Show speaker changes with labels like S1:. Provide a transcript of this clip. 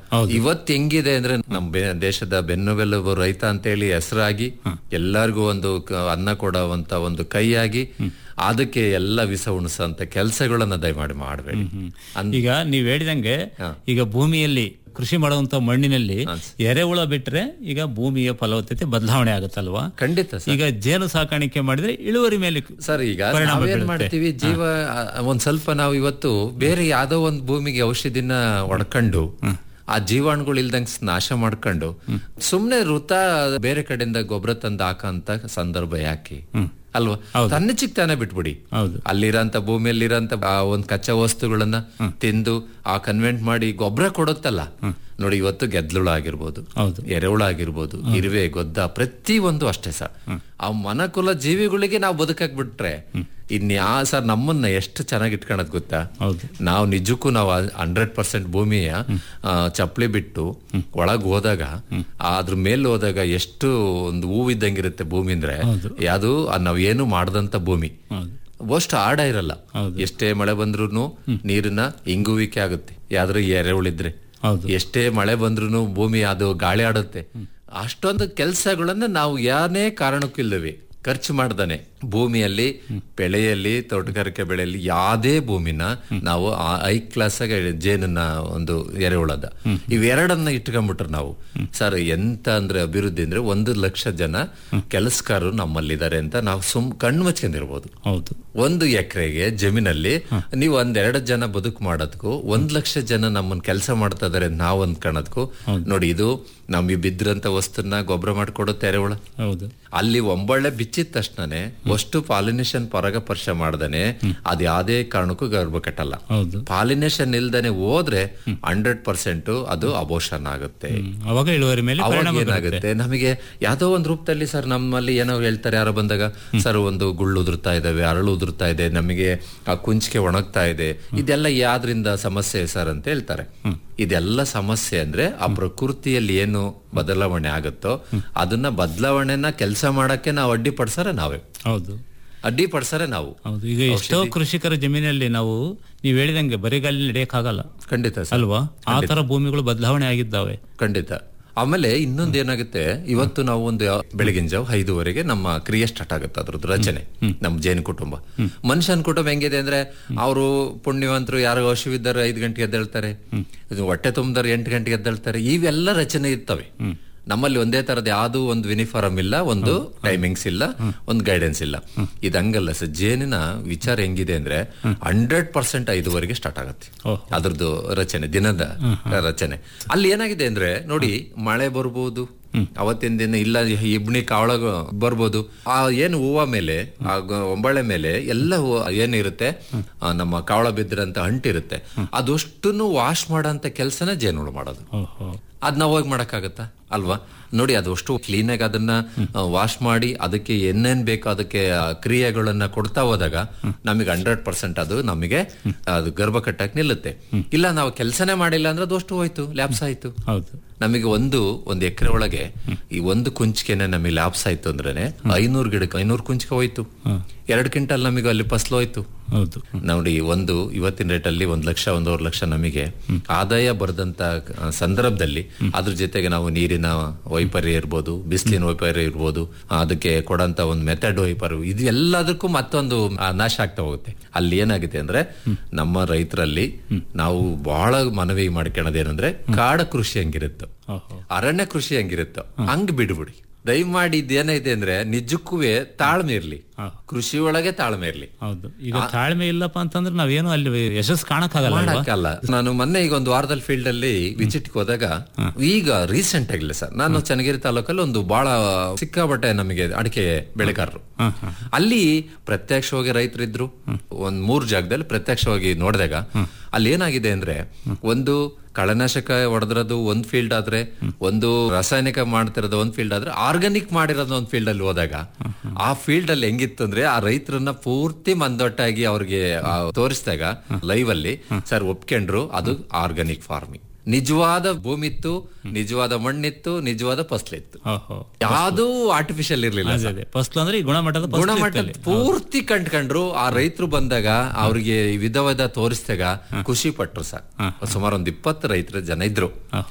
S1: ಹೌದು.
S2: ಇವತ್ತು ಹೆಂಗಿದೆ ಅಂದ್ರೆ ನಮ್ಮ ಬೆ- ದೇಶದ ಬೆನ್ನುಬೆಲುಬು ರೈತ ಅಂತೇಳಿ ಹೆಸರಾಗಿ ಎಲ್ಲರಿಗೂ ಒಂದು ಕ- ಅನ್ನ ಕೊಡುವಂತ ಒಂದು ಕೈಯಾಗಿ ಅದಕ್ಕೆ ಎಲ್ಲ ವಿಷ ಉಣಿಸಂತ ಕೆಲಸಗಳನ್ನ ದಯಮಾಡಿ ಮಾಡಬೇಡಿ
S1: ಈಗ ನೀವ್ ಹೇಳಿದಂಗೆ ಈಗ ಭೂಮಿಯಲ್ಲಿ ಕೃಷಿ ಮಾಡುವಂತ ಮಣ್ಣಿನಲ್ಲಿ ಎರೆಹುಳ ಬಿಟ್ರೆ ಈಗ ಭೂಮಿಯ ಫಲವತ್ತತೆ ಬದಲಾವಣೆ ಆಗುತ್ತಲ್ವಾ
S2: ಖಂಡಿತ ಸರ್
S1: ಈಗ ಜೇನು ಸಾಕಾಣಿಕೆ ಮಾಡಿದ್ರೆ ಇಳುವರಿ ಮೇಲೆ
S2: ಸರ್ ಈಗ
S1: ಪರಿಣಾಮ
S2: ನಾವೇನ್
S1: ಬೀಳುತ್ತೆ.
S2: ಮಾಡ್ತೀವಿ ಜೀವ ಆ, ಒಂದ್ ಸ್ವಲ್ಪ ನಾವು ಇವತ್ತು ಬೇರೆ ಯಾವ್ದೋ ಒಂದ್ ಭೂಮಿಗೆ ಔಷಧಿನ ಹೊಡ್ಕೊಂಡು ಆ ಜೀವಾಣುಗಳು ಇಲ್ದಂಗ್ ನಾಶ ಮಾಡ್ಕೊಂಡು ಸುಮ್ನೆ ವೃತ ಬೇರೆ ಕಡೆಯಿಂದ ಗೊಬ್ಬರ ತಂದು ಹಾಕಂತ ಸಂದರ್ಭ ಯಾಕೆ ಅಲ್ವಾ ತನ್ನಚಿಕ್ ತಾನೇ ಬಿಟ್ಬಿಡಿ
S1: ಹೌದು
S2: ಅಲ್ಲಿರಂತ ಭೂಮಿಯಲ್ಲಿರಂತ ಆ ಒಂದ್ ಕಚ್ಚಾ ವಸ್ತುಗಳನ್ನ ತಿಂದು ಆ ಕನ್ವೆಂಟ್ ಮಾಡಿ ಗೊಬ್ಬರ ಕೊಡುತ್ತಲ್ಲ ನೋಡಿ ಇವತ್ತು ಗೆದ್ಲುಳ ಆಗಿರ್ಬೋದು
S1: ಹೌದು
S2: ಎರೆಹುಳ ಆಗಿರ್ಬೋದು ಇರುವೆ ಗೊದ್ದ ಪ್ರತಿ ಒಂದು ಅಷ್ಟೇ ಸರ್ ಆ ಮನಕುಲ ಜೀವಿಗಳಿಗೆ ನಾವು ಬದುಕಕ್ ಬಿಟ್ರೆ ಇನ್ಯಾ ಸರ್ ನಮ್ಮನ್ನ ಎಷ್ಟು ಚೆನ್ನಾಗಿ ಇಟ್ಕೊಳದ್ ಗೊತ್ತಾ
S1: ಹೌದು
S2: ನಾವು ನಿಜಕ್ಕೂ ನಾವು ಹಂಡ್ರೆಡ್ ಪರ್ಸೆಂಟ್ ಭೂಮಿಯ ಆ, ಚಪ್ಪಲಿ ಬಿಟ್ಟು ಒಳಗ್ ಹೋದಾಗ ಅದ್ರ ಮೇಲೆ ಹೋದಾಗ ಎಷ್ಟು ಒಂದು ಹೂವಿದ್ದಂಗಿರುತ್ತೆ ಭೂಮಿ ಅಂದ್ರೆ ಯಾವುದು ನಾವ್ ಏನು ಮಾಡದಂತ ಭೂಮಿ
S1: ಹೌದು
S2: ಅಷ್ಟು ಆಡ ಇರಲ್ಲ ಎಷ್ಟೇ ಮಳೆ ಬಂದ್ರು ನೀರಿನ ಇಂಗುವಿಕೆ ಆಗುತ್ತೆ ಯಾವ್ದ್ರ ಎರೆಹುಳಿದ್ರೆ
S1: ಹೌದು
S2: ಎಷ್ಟೇ ಮಳೆ ಬಂದ್ರು ಭೂಮಿ ಅದು ಗಾಳಿ ಆಡುತ್ತೆ ಅಷ್ಟೊಂದು ಕೆಲಸಗಳನ್ನ ನಾವು ಯಾನೇ ಕಾರಣಕ್ಕೂ ಇಲ್ಲವೆ ಖರ್ಚು ಮಾಡ್ದಾನೆ ಭೂಮಿಯಲ್ಲಿ ಬೆಳೆಯಲ್ಲಿ ತೋಟಗಾರಿಕೆ ಬೆಳೆಯಲ್ಲಿ ಯಾವ್ದೇ ಭೂಮಿನ ನಾವು ಆ- ಐ ಕ್ಲಾಸ್ ಆಗಿ ಜೇನನ್ನ ಒಂದು ಎರೆಹುಳದ ಇವೆರಡನ್ನ ಇಟ್ಕೊಂಡ್ಬಿಟ್ರೆ ನಾವು ಸರ್ ಎಂತ ಅಂದ್ರೆ ಅಭಿವೃದ್ಧಿ ಅಂದ್ರೆ ಒಂದು ಲಕ್ಷ ಜನ ಕೆಲಸಗಾರರು ನಮ್ಮಲ್ಲಿದ್ದಾರೆ ಅಂತ ನಾವು ಸುಮ್ ಕಣ್ಣು ಮುಚ್ಕೊಂಡಿರ್ಬೋದು
S1: ಹೌದು
S2: ಒಂದು ಎಕರೆಗೆ ಜಮೀನಲ್ಲಿ ನೀವು ಒಂದೆರಡು ಜನ ಬದುಕು ಮಾಡೋದಕ್ಕೂ ಒಂದ್ ಲಕ್ಷ ಜನ ನಮ್ಮನ್ನ ಕೆಲಸ ಮಾಡ್ತಾ ಇದಾರೆ ನಾವು ಅಂದ್ಕೊಳ್ಳೋದಕ್ಕೂ ನೋಡಿ ಇದು ನಮಗೆ ಬಿದ್ದಿರಂತ ವಸ್ತುನ ಗೊಬ್ಬರ ಮಾಡಿಕೊಡುತ್ತೆ ಎರೆಹುಳ
S1: ಹೌದು
S2: ಅಲ್ಲಿ ಒಂಬಳ್ಳೆ ಬಿಚ್ಚಿದ ತಕ್ಷಣನೇ ಅಷ್ಟು ಪಾಲಿನೇಷನ್ ಪರಾಗಸ್ಪರ್ಶ ಮಾಡ್ದಾನೆ ಅದ್ ಯಾವ್ದೇ ಕಾರಣಕ್ಕೂ ಗರ್ಭ ಕಟ್ಟಲ್ಲ
S1: ಹೌದು
S2: ಪಾಲಿನೇಷನ್ ಇಲ್ದಾನೆ ಹೋದ್ರೆ ಹಂಡ್ರೆಡ್ ಪರ್ಸೆಂಟ್ ಅದು ಅಬೋಷನ್ ಆಗುತ್ತೆ
S1: ಹ್ಮ್. ಅವಾಗ ಇಳುವರಿ ಮೇಲೆ
S2: ಅವಾಗ
S1: ಪರಿಣಾಮ ಬೀರುತ್ತೆ
S2: ಏನಾಗುತ್ತೆ ನಮಗೆ ಯಾವ್ದೋ ಒಂದು ರೂಪದಲ್ಲಿ ಸರ್ ನಮ್ಮಲ್ಲಿ ಏನೋ ಹೇಳ್ತಾರೆ ಯಾರೋ ಬಂದಾಗ ಸರ್ ಒಂದು ಗುಳ್ಳು ಉದುರ್ತಾ ಇದಾವೆ ಅರಳು ಉದುರ್ತಾ ಇದೆ ನಮಗೆ ಆ ಕುಂಚಿಕೆ ಒಣಗ್ತಾ ಇದೆ ಇದೆಲ್ಲ ಯಾವ್ದ್ರಿಂದ ಸಮಸ್ಯೆ ಸರ್ ಅಂತ ಹೇಳ್ತಾರೆ ಇದೆಲ್ಲ ಸಮಸ್ಯೆ ಅಂದ್ರೆ ಆ ಪ್ರಕೃತಿಯಲ್ಲಿ ಏನು ಬದಲಾವಣೆ ಆಗುತ್ತೋ ಅದನ್ನ ಬದಲಾವಣೆನ ಕೆಲಸ ಮಾಡಕ್ಕೆ ನಾವು ಅಡ್ಡಿ ಪಡಿಸರೆ ನಾವೇ
S1: ಹೌದು
S2: ಅಡ್ಡಿ ಪಡಿಸರೆ ನಾವು
S1: ಹೌದು ಈಗ ಎಷ್ಟೋ ಕೃಷಿಕರ ಜಮೀನಲ್ಲಿ ನಾವು ನೀವು ಹೇಳಿದಂಗೆ ಬರಿಗಾಲಿ ನಡೆಯಕ್ಕಾಗಲ್ಲ
S2: ಖಂಡಿತ ಸರ್
S1: ಅಲ್ವಾ ಆ ತರ ಭೂಮಿಗಳು ಬದಲಾವಣೆ ಆಗಿದ್ದಾವೆ
S2: ಖಂಡಿತ ಆಮೇಲೆ ಇನ್ನೊಂದು ಏನಾಗುತ್ತೆ ಇವತ್ತು ನಾವು ಒಂದು ಯಾವ- ಬೆಳಗಿನ ಜಾವ ಐದುವರೆಗೆ ನಮ್ಮ ಕ್ರಿಯೆ ಸ್ಟಾರ್ಟ್ ಆಗುತ್ತೆ ಅದ್ರದ್ದು ರಚನೆ ನಮ್ಮ ಜೈನ ಕುಟುಂಬ ಮನುಷ್ಯನ ಕುಟುಂಬ ಹೆಂಗಿದೆ ಅಂದ್ರೆ ಅವರು ಪುಣ್ಯವಂತರು ಯಾರೋ ಹಸಿವಿದ್ದಾರೆ ಐದು ಗಂಟೆಗೆ ಎದ್ದೇಳ್ತಾರೆ ಇದು ಹೊಟ್ಟೆ ತುಂಬಿದಾರೆ ಎಂಟು ಗಂಟೆಗೆ ಎದ್ದೇಳ್ತಾರೆ ಇವೆಲ್ಲ ರಚನೆ ಇರ್ತವೆ ನಮ್ಮಲ್ಲಿ ಒಂದೇ ತರದ ಯಾವ್ದು ಒಂದು ಯೂನಿಫಾರ್ಮ್ ಇಲ್ಲ ಒಂದು ಟೈಮಿಂಗ್ಸ್ ಇಲ್ಲ ಒಂದು ಗೈಡೆನ್ಸ್ ಇಲ್ಲ ಇದು ಹಂಗಲ್ಲ ಸರ್ ಜೇನಿನ ವಿಚಾರ ಹೆಂಗಿದೆ ಅಂದ್ರೆ ಹಂಡ್ರೆಡ್ ಪರ್ಸೆಂಟ್ ಐದುವರೆಗೆ ಸ್ಟಾರ್ಟ್ ಆಗುತ್ತೆ
S1: ಓಹ್.
S2: ಅದ್ರದ್ದು ರಚನೆ ದಿನದ ರಚನೆ ಅಲ್ಲಿ ಏನಾಗಿದೆ ಅಂದ್ರೆ ನೋಡಿ ಮಳೆ ಬರ್ಬೋದು ಅವತ್ತಿನ ದಿನ ಇಲ್ಲ ಇಬ್ಣಿ ಕಾವಳ ಬರ್ಬೋದು ಆ ಏನು ಹೂವ ಮೇಲೆ ಆ ಗ- ಒಂಬಳೆ ಮೇಲೆ ಎಲ್ಲ ಹೂವ ಏನಿರುತ್ತೆ ಆ ನಮ್ಮ ಕಾವಳ ಬಿದ್ದಿರಂತ ಅಂಟಿರುತ್ತೆ ಅದಷ್ಟನ್ನು ವಾಶ್ ಮಾಡಂತ ಕೆಲಸನ ಜೇನುಳು ಮಾಡೋದು
S1: ಓಹೋ
S2: ಅದ್ ನಾವು ಹೋಗಿ ಮಾಡಕ್ಕಾಗತ್ತಾ ಅಲ್ವಾ ನೋಡಿ ಅದು ಅಷ್ಟು ಕ್ಲೀನ್ ಆಗಿ ಅದನ್ನ ವಾಶ್ ಮಾಡಿ ಅದಕ್ಕೆ ಏನೇನ್ ಬೇಕೋ ಅದಕ್ಕೆ ಆ, ಕ್ರಿಯೆಗಳನ್ನ ಕೊಡ್ತಾ ಹೋದಾಗ ನಮಗೆ ಹಂಡ್ರೆಡ್ ಪರ್ಸೆಂಟ್ ಅದು ನಮಗೆ ಅದು ಗರ್ಭ ಕಟ್ಟಕ್ ನಿಲ್ಲುತ್ತೆ ಇಲ್ಲ ನಾವು ಕೆಲಸನೇ ಮಾಡಿಲ್ಲ ಅಂದ್ರೆ ಅದು ಅಷ್ಟು ಹೋಯ್ತು ಲ್ಯಾಬ್ಸ್ ಆಯ್ತು
S1: ಹೌದು
S2: ನಮಗೆ ಒಂದು ಒಂದು ಎಕರೆ ಒಳಗೆ ಈ ಒಂದು ಕುಂಚಿಕೆನೆ ನಮಗೆ ಲ್ಯಾಬ್ಸ್ ಆಯ್ತು ಅಂದ್ರೇನೆ ಐನೂರು ಗಿಡಕ್ಕೆ ಐನೂರು ಕುಂಚಿಕೆ ಹೋಯ್ತು ಎರಡು ಕ್ವಿಂಟಲ್ ನಮಗೆ ಅಲ್ಲಿ ಫಸಲು ಹೋಯ್ತು
S1: ಹೌದು
S2: ನೋಡಿ ಒಂದು ಇವತ್ತಿನ ರೇಟ್ ಅಲ್ಲಿ ಒಂದ್ ಲಕ್ಷ ಒಂದೂವರೆ ಲಕ್ಷ ನಮಗೆ ಆದಾಯ ಬರದಂತ ಆ, ಸಂದರ್ಭದಲ್ಲಿ ಅದ್ರ ಜೊತೆಗೆ ನಾವು ನೀರಿನ ವೈಪರ್ಯ ಇರ್ಬೋದು ಬಿಸಿಲಿನ ವೈಪರ್ಯ ಇರ್ಬೋದು ಆ, ಅದಕ್ಕೆ ಕೊಡಂತ ಒಂದು ಮೆಥಡ್ ವೈಪರ್ಯ ಇದು ಎಲ್ಲದಕ್ಕೂ ಮತ್ತೊಂದು ಆ, ನಾಶ ಆಗ್ತಾ ಹೋಗುತ್ತೆ ಅಲ್ಲಿ ಏನಾಗುತ್ತೆ ಅಂದ್ರೆ ನಮ್ಮ ರೈತರಲ್ಲಿ ನಾವು ಬಹಳ ಮನವಿ ಮಾಡ್ಕೊಳ್ಳೋದೇನಂದ್ರೆ ಕಾಡ ಕೃಷಿ ಹಂಗಿರುತ್ತೋ
S1: ಓಹೋ
S2: ಅರಣ್ಯ ಕೃಷಿ ಹಂಗಿರುತ್ತೋ ಹಂಗ್ ಬಿಡ್ಬಿಡಿ ದಯಮಾಡಿ ಇದೇನೈತೆ ಅಂದ್ರೆ ನಿಜಕ್ಕೂ ತಾಳ್ಮೆ ಇರ್ಲಿ
S1: ಹಾ.
S2: ಕೃಷಿ ಒಳಗೆ ತಾಳ್ಮೆ ಇರ್ಲಿ
S1: ಹೌದು ಈಗ ತಾಳ್ಮೆ ಇಲ್ಲಪ್ಪ ಅಂತಂದ್ರೆ ನಾವೇನು ಅಲ್ಲಿ ಯಶಸ್ಸು ಕಾಣಕ್ಕಾಗಲ್ಲ ಅಲ್ವಾ?
S2: ಮಾಡಕ್ಕಲ್ಲ ನಾನು ಮೊನ್ನೆ ಈಗ ಒಂದು ವಾರದಲ್ಲಿ ಫೀಲ್ಡ್ ಅಲ್ಲಿ ವಿಸಿಟ್ ಹೋದಾಗ ಈಗ ರೀಸೆಂಟ್ ಆಗಿಲ್ಲ ಸರ್ ನಾನು ಚನ್ನಗಿರಿ ತಾಲೂಕಲ್ಲಿ ಒಂದು ಬಹಳ ಸಿಕ್ಕಾಬಟ್ಟೆ ನಮಗೆ ಅಡಿಕೆ ಬೆಳೆಗಾರರು ಅಲ್ಲಿ ಪ್ರತ್ಯಕ್ಷವಾಗಿ ರೈತರಿದ್ರು ಒಂದ್ ಮೂರ್ ಜಾಗದಲ್ಲಿ ಪ್ರತ್ಯಕ್ಷವಾಗಿ ನೋಡಿದಾಗ ಅಲ್ಲಿ ಏನಾಗಿದೆ ಅಂದ್ರೆ ಒಂದು ಕಳೆನಾಶಕ ಹೊಡೆದಿರೋದು ಒಂದ್ ಫೀಲ್ಡ್ ಆದ್ರೆ ಒಂದು ರಾಸಾಯನಿಕ ಮಾಡ್ತಿರೋದು ಒಂದ್ ಫೀಲ್ಡ್ ಆದ್ರೆ ಆರ್ಗಾನಿಕ್ ಮಾಡಿರೋದು ಒಂದ್ ಫೀಲ್ಡ್ ಅಲ್ಲಿ ಹೋದಾಗ ಆ ಫೀಲ್ಡ್ ಅಲ್ಲಿ ಹೆಂಗಿತ್ತು ಅಂದ್ರೆ ಆ ರೈತರನ್ನ ಪೂರ್ತಿ ಮಂದೊಟ್ಟಾಗಿ ಅವ್ರಿಗೆ ಆ, ತೋರಿಸಿದಾಗ ಲೈವ್ ಅಲ್ಲಿ ಸರ್ ಒಪ್ಕೊಂಡ್ರು ಅದು ಆರ್ಗಾನಿಕ್ ಫಾರ್ಮಿಂಗ್ ನಿಜವಾದ ಭೂಮಿ ಇತ್ತು ನಿಜವಾದ ಮಣ್ಣಿತ್ತು ನಿಜವಾದ ಫಸಲಿತ್ತು
S1: ಓಹೋ
S2: ಯಾವ್ದೂ ಆರ್ಟಿಫಿಷಿಯಲ್ ಇರ್ಲಿಲ್ಲ
S1: ಅದೇ ಅದೇ ಫಸ್ಲು ಅಂದ್ರೆ ಈ ಗುಣಮಟ್ಟದ ಫಸ್ಲು
S2: ಗುಣಮಟ್ಟ
S1: ಇತ್ತಲ್ಲಿ.
S2: ಪೂರ್ತಿ ಕಂಡ್ಕೊಂಡ್ರು ಆ ರೈತರು ಬಂದಾಗ ಅವ್ರಿಗೆ ವಿಧ ವಿಧ ತೋರಿಸಿದಾಗ ಖುಷಿ ಪಟ್ರು ಸರ್ ಸುಮಾರು ಒಂದ್ ಇಪ್ಪತ್ತು ರೈತರ ಜನ ಇದ್ರು